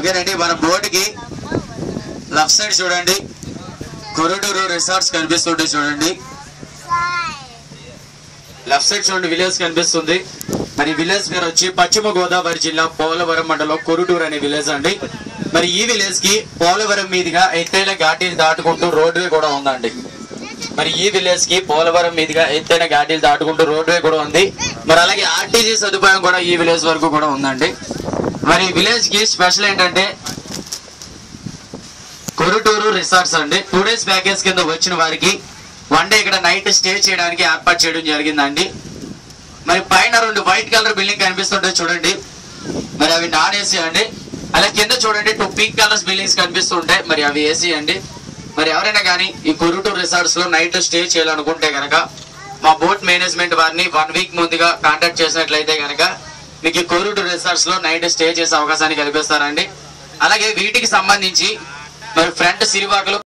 ఓకేనండి మన బోర్డుకి లెఫ్ట్ సైడ్ చూడండి కొరటూరు రిసార్ట్స్ కనిపిస్తుంటే చూడండి లెఫ్ట్ సైడ్ చూడండి విలేజ్ కనిపిస్తుంది మరి విలేజ్ పేరు వచ్చి పశ్చిమ గోదావరి జిల్లా పోలవరం మండలం కొరుటూరు అనే విలేజ్ అండి మరి ఈ విలేజ్ కి పోలవరం మీదుగా ఎత్తైన ఘాటీలు దాటుకుంటూ రోడ్వే కూడా ఉందండి మరి ఈ విలేజ్ కి పోలవరం మీదుగా ఎత్తైన ఘాటీలు దాటుకుంటూ రోడ్వే కూడా ఉంది మరి అలాగే ఆర్టీసీ సదుపాయం కూడా ఈ విలేజ్ వరకు కూడా ఉందండి మరి విలేజ్ కి స్పెషల్ ఏంటంటే కొరుటూరు రిసార్ట్స్ అండి టూ డేస్ ప్యాకేజ్ కింద వచ్చిన వారికి వన్ డే ఇక్కడ నైట్ స్టే చేయడానికి ఏర్పాటు చేయడం జరిగిందండి మరి పైన రెండు వైట్ కలర్ బిల్డింగ్ కనిపిస్తుంటే చూడండి మరి అవి నాన్ ఏసీ అండి అలా కింద చూడండి టూ పింక్ కలర్స్ బిల్డింగ్స్ కనిపిస్తుంటాయి మరి అవి ఏసీ అండి మరి ఎవరైనా కానీ ఈ కొరుటూరు రిసార్ట్స్ లో నైట్ స్టే చేయాలనుకుంటే కనుక మా బోట్ మేనేజ్మెంట్ వారిని వన్ వీక్ ముందుగా కాంటాక్ట్ చేసినట్లయితే కనుక మీకు ఈ కొరుటూరు రిసార్ట్స్ లో నైట్ స్టే చేసే అవకాశాన్ని కల్పిస్తారండి అలాగే వీటికి సంబంధించి మరి ఫ్రంట్ సిరివాకలో